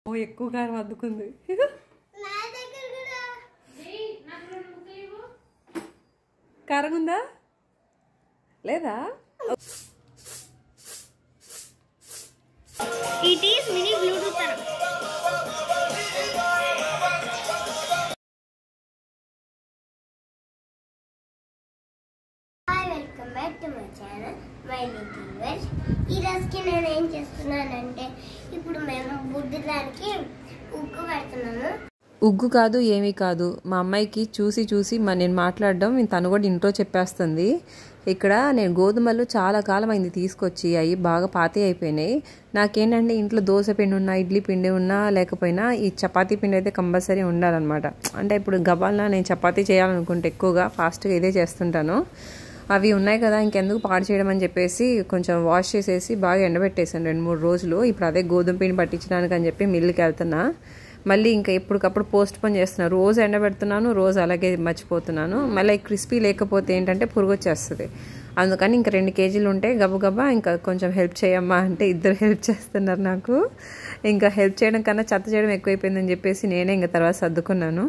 ఓ ఎక్కువ కారం అద్దుకుంది నా దగ్గర కూడా కారం ఉందా లేదా ఇట్ ఈస్ మినీ బ్లూటూత్ అన్న hi welcome back to my channel my YouTubers ఈ రోజుకి నేను ఏం చేస్తున్నానంటే ఇప్పుడు మేము బుడ్డిదానికి ఉక్కు పెడుతున్నాము ఉగ్గు కాదు ఏమీ కాదు మా అమ్మాయికి చూసి చూసి మా నేను మాట్లాడడం తను కూడా ఇంట్రో చెప్పేస్తుంది ఇక్కడ నేను గోధుమలు చాలా కాలం అయింది తీసుకొచ్చి అవి బాగా పాతి అయిపోయినాయి నాకేంటంటే ఇంట్లో దోశ పిండి ఉన్నా ఇడ్లీ పిండి ఉన్నా లేకపోయినా ఈ చపాతీ పిండి అయితే కంపల్సరీ ఉండాలన్నమాట అంటే ఇప్పుడు గబాల్నా నేను చపాతీ చేయాలనుకుంటే ఎక్కువగా ఫాస్ట్గా ఇదే చేస్తుంటాను అవి ఉన్నాయి కదా ఇంకెందుకు పాడు చేయడం అని చెప్పేసి కొంచెం వాష్ చేసేసి బాగా ఎండబెట్టేసాను రెండు మూడు రోజులు ఇప్పుడు అదే గోధుమ పిండి పట్టించడానికి అని చెప్పి మిల్లుకి వెళ్తున్నా మళ్ళీ ఇంకా ఎప్పటికప్పుడు పోస్ట్ పోన్ చేస్తున్నాను రోజు ఎండబెడుతున్నాను రోజు అలాగే మర్చిపోతున్నాను మళ్ళీ క్రిస్పీ లేకపోతే ఏంటంటే పురుగు వచ్చేస్తుంది అందుకని ఇంకా రెండు కేజీలు ఉంటే గబగబా ఇంకా కొంచెం హెల్ప్ చేయమ్మా అంటే ఇద్దరు హెల్ప్ చేస్తున్నారు నాకు ఇంకా హెల్ప్ చేయడం కన్నా చెత్త చేయడం ఎక్కువైపోయిందని చెప్పేసి నేనే ఇంకా తర్వాత సర్దుకున్నాను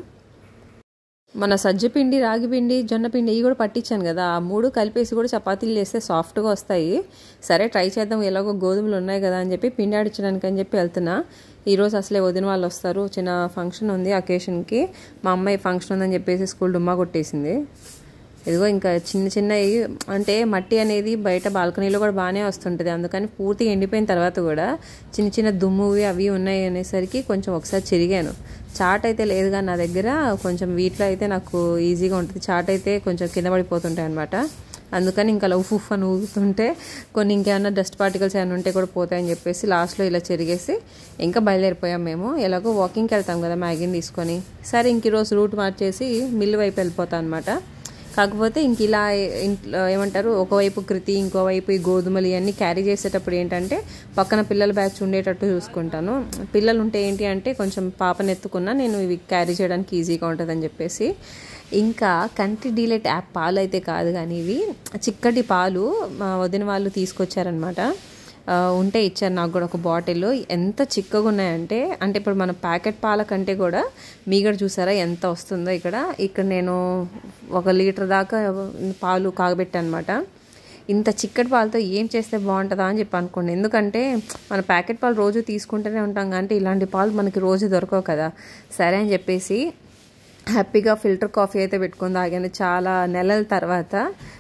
మన సజ్జపిండి రాగిపిండి జొన్నపిండి ఇవి కూడా పట్టించాను కదా ఆ మూడు కలిపేసి కూడా చపాతీలు చేస్తే సాఫ్ట్గా వస్తాయి సరే ట్రై చేద్దాం ఎలాగో గోధుమలు ఉన్నాయి కదా అని చెప్పి పిండి ఆడించడానికి అని చెప్పి వెళ్తున్నా ఈరోజు అసలే వదిన వాళ్ళు వస్తారు చిన్న ఫంక్షన్ ఉంది అకేషన్కి మా అమ్మాయి ఫంక్షన్ ఉందని చెప్పేసి స్కూల్ డుమ్మా కొట్టేసింది ఇదిగో ఇంకా చిన్న చిన్నవి అంటే మట్టి అనేది బయట బాల్కనీలో కూడా బాగానే వస్తుంటుంది అందుకని పూర్తిగా ఎండిపోయిన తర్వాత కూడా చిన్న చిన్న దుమ్మువి అవి ఉన్నాయి అనేసరికి కొంచెం ఒకసారి చిరిగాను చాట్ అయితే లేదు కానీ నా దగ్గర కొంచెం వీటిలో అయితే నాకు ఈజీగా ఉంటుంది చాట్ అయితే కొంచెం కింద పడిపోతుంటాయి అనమాట అందుకని ఇంకా లవ్ ఉఫ్ అని ఊగుతుంటే కొన్ని ఇంకేమన్నా డస్ట్ పార్టికల్స్ ఏమైనా ఉంటే కూడా పోతాయని చెప్పేసి లాస్ట్లో ఇలా చెరిగేసి ఇంకా బయలుదేరిపోయాం మేము ఎలాగో వాకింగ్కి వెళ్తాం కదా మ్యాగీని తీసుకొని సరే ఇంక ఈరోజు రూట్ మార్చేసి మిల్లు వైపు వెళ్ళిపోతాం అనమాట కాకపోతే ఇంక ఇలా ఇంట్లో ఏమంటారు ఒకవైపు కృతి ఇంకోవైపు ఈ గోధుమలు ఇవన్నీ క్యారీ చేసేటప్పుడు ఏంటంటే పక్కన పిల్లల బ్యాచ్ ఉండేటట్టు చూసుకుంటాను పిల్లలు ఉంటే ఏంటి అంటే కొంచెం పాపను ఎత్తుకున్నా నేను ఇవి క్యారీ చేయడానికి ఈజీగా ఉంటుందని చెప్పేసి ఇంకా కంట్రీ డీలెట్ యాప్ పాలు అయితే కాదు కానీ ఇవి చిక్కటి పాలు మా వదిన వాళ్ళు తీసుకొచ్చారనమాట ఉంటే ఇచ్చారు నాకు కూడా ఒక బాటిల్ ఎంత చిక్కగా ఉన్నాయంటే అంటే ఇప్పుడు మన ప్యాకెట్ పాల కంటే కూడా మీగడ చూసారా ఎంత వస్తుందో ఇక్కడ ఇక్కడ నేను ఒక లీటర్ దాకా పాలు కాగబెట్టాను అనమాట ఇంత చిక్కటి పాలతో ఏం చేస్తే బాగుంటుందా అని చెప్పి అనుకోండి ఎందుకంటే మన ప్యాకెట్ పాలు రోజు తీసుకుంటూనే ఉంటాం కానీ ఇలాంటి పాలు మనకి రోజు దొరకవు కదా సరే అని చెప్పేసి హ్యాపీగా ఫిల్టర్ కాఫీ అయితే పెట్టుకొని తాగాను చాలా నెలల తర్వాత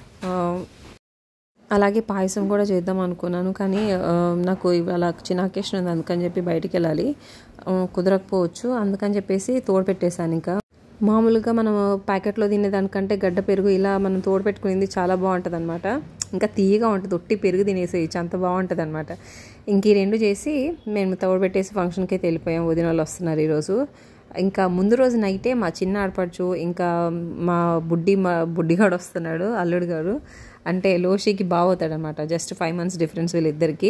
అలాగే పాయసం కూడా చేద్దాం అనుకున్నాను కానీ నాకు ఇవాళ చిన్న అకేషన్ ఉంది అందుకని చెప్పి బయటికి వెళ్ళాలి కుదరకపోవచ్చు అందుకని చెప్పేసి తోడు పెట్టేశాను ఇంకా మామూలుగా మనం ప్యాకెట్లో తినేదానికంటే గడ్డ పెరుగు ఇలా మనం తోడు పెట్టుకునేది చాలా బాగుంటుంది అనమాట ఇంకా తీయగా ఉంటుంది ఒట్టి పెరుగు తినేసేయచ్చు అంత బాగుంటుంది అనమాట ఇంక ఈ రెండు చేసి మేము తోడు పెట్టేసి ఫంక్షన్కి అయితే వెళ్ళిపోయాం వదిన వాళ్ళు వస్తున్నారు ఈరోజు ఇంకా ముందు రోజు నైటే మా చిన్న ఆడపడుచు ఇంకా మా బుడ్డి మా బుడ్డిగాడు వస్తున్నాడు అల్లుడు గారు అంటే లోషికి బాగవుతాడు అనమాట జస్ట్ ఫైవ్ మంత్స్ డిఫరెన్స్ వీళ్ళిద్దరికి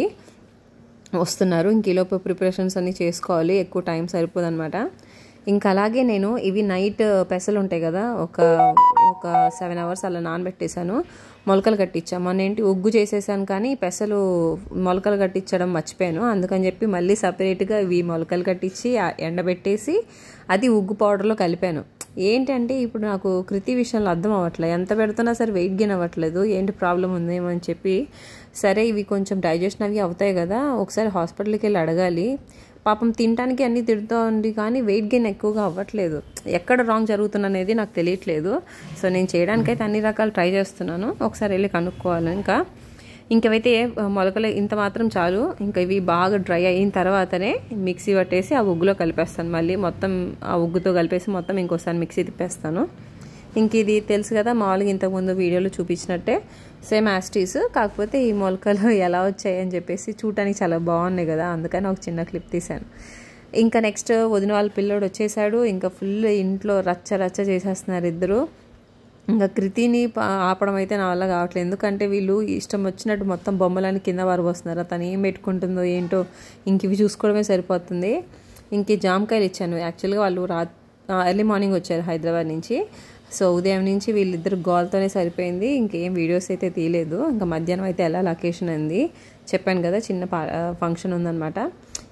వస్తున్నారు ఇంక ఈలోపు ప్రిపరేషన్స్ అన్నీ చేసుకోవాలి ఎక్కువ టైం సరిపోదు అనమాట ఇంకా అలాగే నేను ఇవి నైట్ పెసలు ఉంటాయి కదా ఒక ఒక సెవెన్ అవర్స్ అలా నానబెట్టేశాను మొలకలు కట్టించాను మొన్న ఏంటి ఉగ్గు చేసేసాను కానీ పెసలు మొలకలు కట్టించడం మర్చిపోయాను అందుకని చెప్పి మళ్ళీ సపరేట్గా ఇవి మొలకలు కట్టించి ఎండబెట్టేసి అది ఉగ్గు పౌడర్లో కలిపాను ఏంటంటే ఇప్పుడు నాకు కృతి విషయంలో అర్థం అవ్వట్లేదు ఎంత పెడుతున్నా సరే వెయిట్ గెయిన్ అవ్వట్లేదు ఏంటి ప్రాబ్లం ఉందేమో అని చెప్పి సరే ఇవి కొంచెం డైజెషన్ అవి అవుతాయి కదా ఒకసారి హాస్పిటల్కి వెళ్ళి అడగాలి పాపం తినడానికి అన్నీ తిడుతూ ఉంది కానీ వెయిట్ గెయిన్ ఎక్కువగా అవ్వట్లేదు ఎక్కడ రాంగ్ జరుగుతుంది అనేది నాకు తెలియట్లేదు సో నేను చేయడానికైతే అన్ని రకాలు ట్రై చేస్తున్నాను ఒకసారి వెళ్ళి కనుక్కోవాలి ఇంకా ఇంకవైతే మొలకలు ఇంత మాత్రం చాలు ఇంకా ఇవి బాగా డ్రై అయిన తర్వాతనే మిక్సీ పట్టేసి ఆ ఉగ్గులో కలిపేస్తాను మళ్ళీ మొత్తం ఆ ఉగ్గుతో కలిపేసి మొత్తం ఇంకోసారి మిక్సీ తిప్పేస్తాను ఇంక ఇది తెలుసు కదా మామూలుగా ఇంతకుముందు వీడియోలో చూపించినట్టే సేమ్ యాస్టీస్ కాకపోతే ఈ మొలకలు ఎలా వచ్చాయి అని చెప్పేసి చూడటానికి చాలా బాగున్నాయి కదా అందుకని ఒక చిన్న క్లిప్ తీశాను ఇంకా నెక్స్ట్ వదిన వాళ్ళ పిల్లోడు వచ్చేసాడు ఇంకా ఫుల్ ఇంట్లో రచ్చ రచ్చ చేసేస్తున్నారు ఇద్దరు ఇంకా కృతిని ఆపడం అయితే నా వల్ల కావట్లేదు ఎందుకంటే వీళ్ళు ఇష్టం వచ్చినట్టు మొత్తం బొమ్మలని కింద వరబోస్తున్నారు తను ఏం పెట్టుకుంటుందో ఏంటో ఇంక ఇవి చూసుకోవడమే సరిపోతుంది ఇంక జామకాయలు ఇచ్చాను యాక్చువల్గా వాళ్ళు రా ఎర్లీ మార్నింగ్ వచ్చారు హైదరాబాద్ నుంచి సో ఉదయం నుంచి వీళ్ళిద్దరు గోల్తోనే సరిపోయింది ఇంకేం వీడియోస్ అయితే తీయలేదు ఇంకా మధ్యాహ్నం అయితే ఎలా లొకేషన్ అంది చెప్పాను కదా చిన్న ఫంక్షన్ ఉందన్నమాట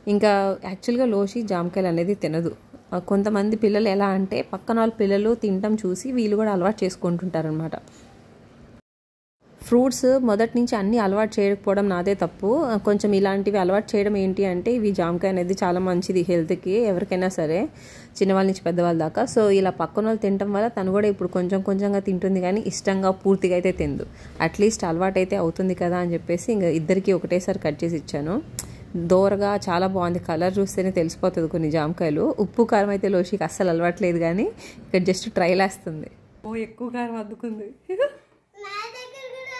ఇంకా యాక్చువల్గా లోషి జామకాయలు అనేది తినదు ఆ, కొంతమంది పిల్లలు ఎలా అంటే పక్కన వాళ్ళ పిల్లలు తినటం చూసి వీళ్ళు కూడా అలవాటు చేసుకుంటుంటారనమాట ఫ్రూట్స్ మొదటి నుంచి అన్ని అలవాటు చేయకపోవడం నాదే తప్పు కొంచెం ఇలాంటివి అలవాటు చేయడం ఏంటి అంటే ఇవి జామకాయ అనేది చాలా మంచిది హెల్త్కి ఎవరికైనా సరే చిన్నవాళ్ళ నుంచి పెద్దవాళ్ళ దాకా సో ఇలా పక్కన వాళ్ళు తినడం వల్ల తను కూడా ఇప్పుడు కొంచెం కొంచెంగా తింటుంది కానీ ఇష్టంగా పూర్తిగా అయితే తిందు అట్లీస్ట్ అలవాటు అయితే అవుతుంది కదా అని చెప్పేసి ఇంకా ఇద్దరికి ఒకటేసారి కట్ చేసి ఇచ్చాను దోరగా చాలా బాగుంది కలర్ చూస్తేనే తెలిసిపోతుంది కొన్ని జామకాయలు ఉప్పు కారం అయితే లోషికి అస్సలు అలవాట్లేదు కానీ ఇక్కడ జస్ట్ ట్రైల్ వేస్తుంది ఓ ఎక్కువ కారం అద్దుకుంది నా దగ్గర కూడా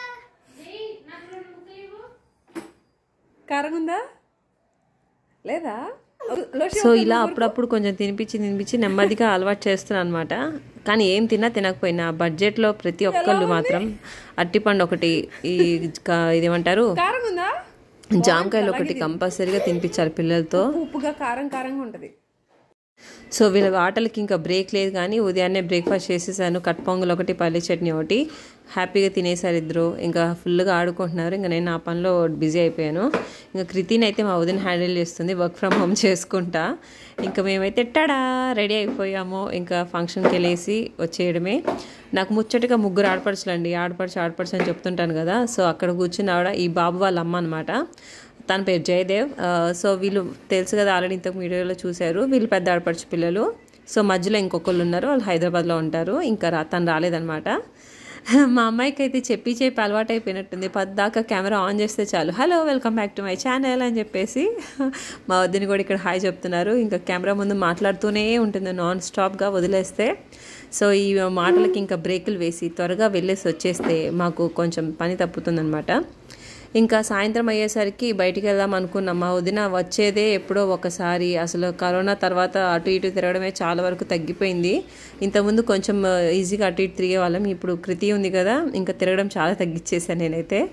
కారం ఉందా లేదా సో ఇలా అప్పుడప్పుడు కొంచెం తినిపించి తినిపించి నెమ్మదిగా అలవాటు చేస్తున్నాను అనమాట కానీ ఏం తిన్నా తినకపోయినా బడ్జెట్లో ప్రతి ఒక్కళ్ళు మాత్రం అట్టిపండు ఒకటి ఈ క- ఇదేమంటారు కారం ఉందా జామకాయలు ఒకటి కంపల్సరీగా తినిపించాలి పిల్లలతో ఉప్పుగా కారం కారంగా ఉంటది సో వీళ్ళ ఆటలకి ఇంకా బ్రేక్ లేదు కానీ ఉదయాన్నే బ్రేక్ఫాస్ట్ చేసేసాను కట్ పొంగల్ ఒకటి పల్లి చట్నీ ఒకటి హ్యాపీగా తినేసారు ఇద్దరు ఇంకా ఫుల్గా ఆడుకుంటున్నారు ఇంకా నేను నా పనిలో బిజీ అయిపోయాను ఇంకా కృతిని అయితే మా వదిన హ్యాండిల్ చేస్తుంది వర్క్ ఫ్రమ్ హోమ్ చేసుకుంటా ఇంకా మేమైతే టడా రెడీ అయిపోయాము ఇంకా ఫంక్షన్కి వెళ్ళేసి వచ్చేయడమే నాకు ముచ్చటగా ముగ్గురు ఆడపడుచులు అండి ఆడపడుచు ఆడపడుచు అని చెప్తుంటాను కదా సో అక్కడ కూర్చున్న ఆవిడ ఈ బాబు వాళ్ళ అమ్మ అనమాట తన పేరు జయదేవ్ ఆ, సో వీళ్ళు తెలుసు కదా ఆల్రెడీ ఇంతకు వీడియోలో చూశారు వీళ్ళు పెద్ద ఆడపడుచు పిల్లలు సో మధ్యలో ఇంకొకళ్ళు ఉన్నారు వాళ్ళు హైదరాబాద్లో ఉంటారు ఇంకా రా తను రాలేదనమాట మా అమ్మాయికి అయితే చెప్పి చెప్పి అలవాటు అయిపోయినట్టుంది పద్దాకా కెమెరా ఆన్ చేస్తే చాలు hello welcome back to my channel అని చెప్పేసి మా వద్దని కూడా ఇక్కడ హాయ్ చెప్తున్నారు ఇంకా కెమెరా ముందు మాట్లాడుతూనే ఉంటుంది నాన్ స్టాప్గా వదిలేస్తే సో ఈ మాటలకి ఇంకా బ్రేకులు వేసి త్వరగా వెళ్ళేసి వచ్చేస్తే మాకు కొంచెం పని తప్పుతుందనమాట ఇంకా సాయంత్రం అయ్యేసరికి బయటికి వెళ్దాం అనుకున్నాం మా వదిన వచ్చేదే ఎప్పుడో ఒకసారి అసలు కరోనా తర్వాత అటు ఇటు తిరగడమే చాలా వరకు తగ్గిపోయింది ఇంతకుముందు కొంచెం ఈజీగా అటు ఇటు తిరిగే వాళ్ళం ఇప్పుడు కృతి ఉంది కదా ఇంకా తిరగడం చాలా తగ్గించేసాను నేనైతే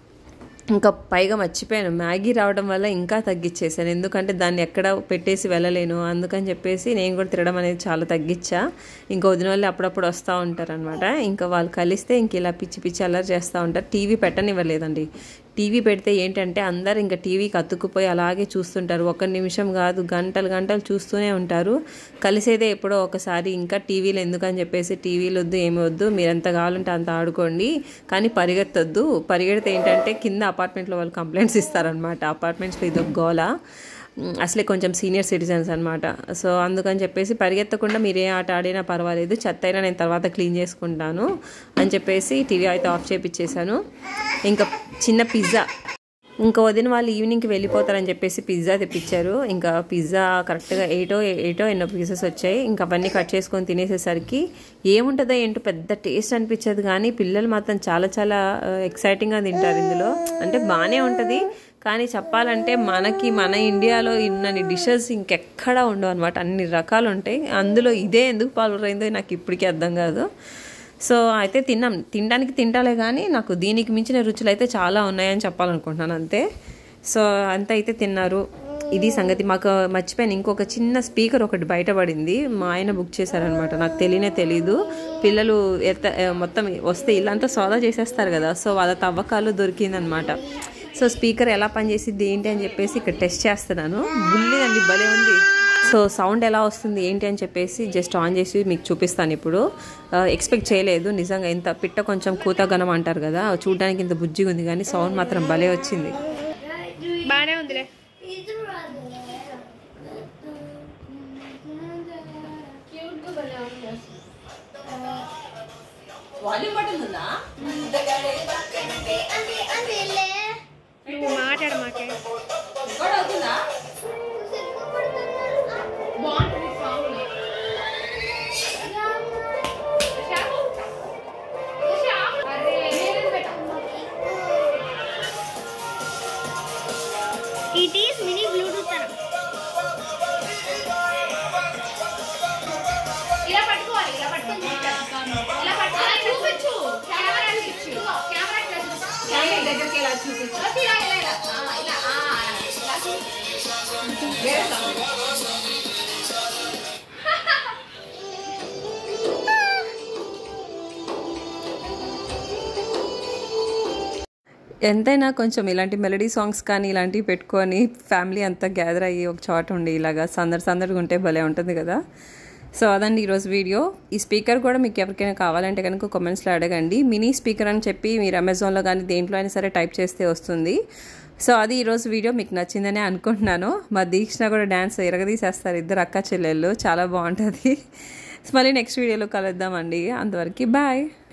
ఇంకా పైగా మర్చిపోయాను మ్యాగీ రావడం వల్ల ఇంకా తగ్గించేసాను ఎందుకంటే దాన్ని ఎక్కడ పెట్టేసి వెళ్ళలేను అందుకని చెప్పేసి నేను కూడా తిరగడం అనేది చాలా తగ్గించా ఇంకా వదిన వాళ్ళు అప్పుడప్పుడు వస్తూ ఉంటారు అనమాట ఇంకా వాళ్ళు కలిస్తే ఇంక ఇలా పిచ్చి పిచ్చి అల్లరి చేస్తూ ఉంటారు టీవీ పెట్టనివ్వలేదండి టీవీ పెడితే ఏంటంటే అందరు ఇంకా టీవీకి అతుక్కుపోయి అలాగే చూస్తుంటారు ఒక నిమిషం కాదు గంటలు గంటలు చూస్తూనే ఉంటారు కలిసేదే ఎప్పుడో ఒకసారి ఇంకా టీవీలు ఎందుకని చెప్పేసి టీవీలు వద్దు ఏమి వద్దు మీరు ఎంత కావాలంటే అంత ఆడుకోండి కానీ పరిగెత్తొద్దు పరిగెడితే ఏంటంటే కింద అపార్ట్మెంట్లో వాళ్ళు కంప్లైంట్స్ ఇస్తారనమాట అపార్ట్మెంట్స్లో ఇది ఒక గోల ఉమ్, అసలే కొంచెం సీనియర్ సిటిజన్స్ అనమాట సో అందుకని చెప్పేసి పరిగెత్తకుండా మీరు ఏ ఆట ఆడినా పర్వాలేదు చెత్త అయినా నేను తర్వాత క్లీన్ చేసుకుంటాను అని చెప్పేసి టీవీ అయితే ఆఫ్ చేపించేశాను ఇంకా చిన్న పిజ్జా ఇంకా వదిన వాళ్ళు ఈవినింగ్కి వెళ్ళిపోతారని చెప్పేసి పిజ్జా తెప్పించారు ఇంకా పిజ్జా కరెక్ట్గా ఎయిటో ఎయిటో ఎన్నో పీసెస్ వచ్చాయి ఇంకా అవన్నీ కట్ చేసుకొని తినేసేసరికి ఏముంటుందో ఏంటో పెద్ద టేస్ట్ అనిపించదు కానీ పిల్లలు మాత్రం చాలా చాలా ఎక్సైటింగ్గా తింటారు ఇందులో అంటే బాగానే ఉంటుంది కానీ చెప్పాలంటే మనకి మన ఇండియాలో ఇన్నని డిషెస్ ఇంకెక్కడా ఉండవు అనమాట అన్ని రకాలు ఉంటాయి అందులో ఇదే ఎందుకు పాల్గొరైందో నాకు ఇప్పటికీ అర్థం కాదు సో అయితే తిన్నాం తినడానికి తింటాలే కానీ నాకు దీనికి మించిన రుచులు అయితే చాలా ఉన్నాయని చెప్పాలనుకుంటున్నాను అంతే సో అంత అయితే తిన్నారు ఇది సంగతి మాకు మర్చిపోయాను ఇంకొక చిన్న స్పీకర్ ఒకటి బయటపడింది మా ఆయన బుక్ చేశారనమాట నాకు తెలియనే తెలీదు పిల్లలు ఎత్త మొత్తం వస్తే ఇల్లంతా సోదా చేసేస్తారు కదా సో వాళ్ళ తవ్వకాలు దొరికిందనమాట సో స్పీకర్ ఎలా పనిచేసిద్ది ఏంటి అని చెప్పేసి ఇక్కడ టెస్ట్ చేస్తున్నాను బుల్లిదండి భలే ఉంది సో సౌండ్ ఎలా వస్తుంది ఏంటి అని చెప్పేసి జస్ట్ ఆన్ చేసి మీకు చూపిస్తాను ఇప్పుడు ఎక్స్పెక్ట్ చేయలేదు నిజంగా ఇంత పిట్ట కొంచెం కూతగనం అంటారు కదా చూడడానికి ఇంత బుజ్జిగా ఉంది కానీ సౌండ్ మాత్రం భలే వచ్చింది బానే ఉందిలే ఇది రాదు క్యూట్గా భలే ఉంది అసలు. అంతే అంతేలే నువ్వు మాట్లాడు మాకే ఇట్ ఈస్ మినీ బ్లూటూత్ అన్న ఇలా పట్టుకోవాలి ఇలా పట్టుకొని చూపించాలి. ఇలా పట్టుకొని చూపించు కెమెరా చూపించు కెమెరా ఇట్లా చూపించు. కెమెరా దగ్గరికి ఇలా చూపించు ఓకే, ఇలా ఇలా ఇలా ఆ, ఇలా ఆ, ఇలా చూపించు. వేరే sound. ఎంతైనా కొంచెం ఇలాంటి మెలడీ సాంగ్స్ కానీ ఇలాంటివి పెట్టుకొని ఫ్యామిలీ అంతా గ్యాదర్ అయ్యి ఒక చోట ఉండి ఇలాగా సందడి సందడిగా ఉంటే భలే ఉంటుంది కదా సో అదండి ఈరోజు వీడియో ఈ స్పీకర్ కూడా మీకు ఎవరికైనా కావాలంటే కనుక కామెంట్స్లో అడగండి మినీ స్పీకర్ అని చెప్పి మీరు అమెజాన్లో కానీ దేంట్లో అయినా సరే టైప్ చేస్తే వస్తుంది సో అది ఈరోజు వీడియో మీకు నచ్చిందని అనుకుంటున్నాను మా దీక్షణ కూడా డ్యాన్స్ ఎరగదీసేస్తారు ఇద్దరు అక్క చెల్లెళ్ళు చాలా బాగుంటుంది మళ్ళీ నెక్స్ట్ వీడియోలో కలుద్దామండి అంతవరకు బాయ్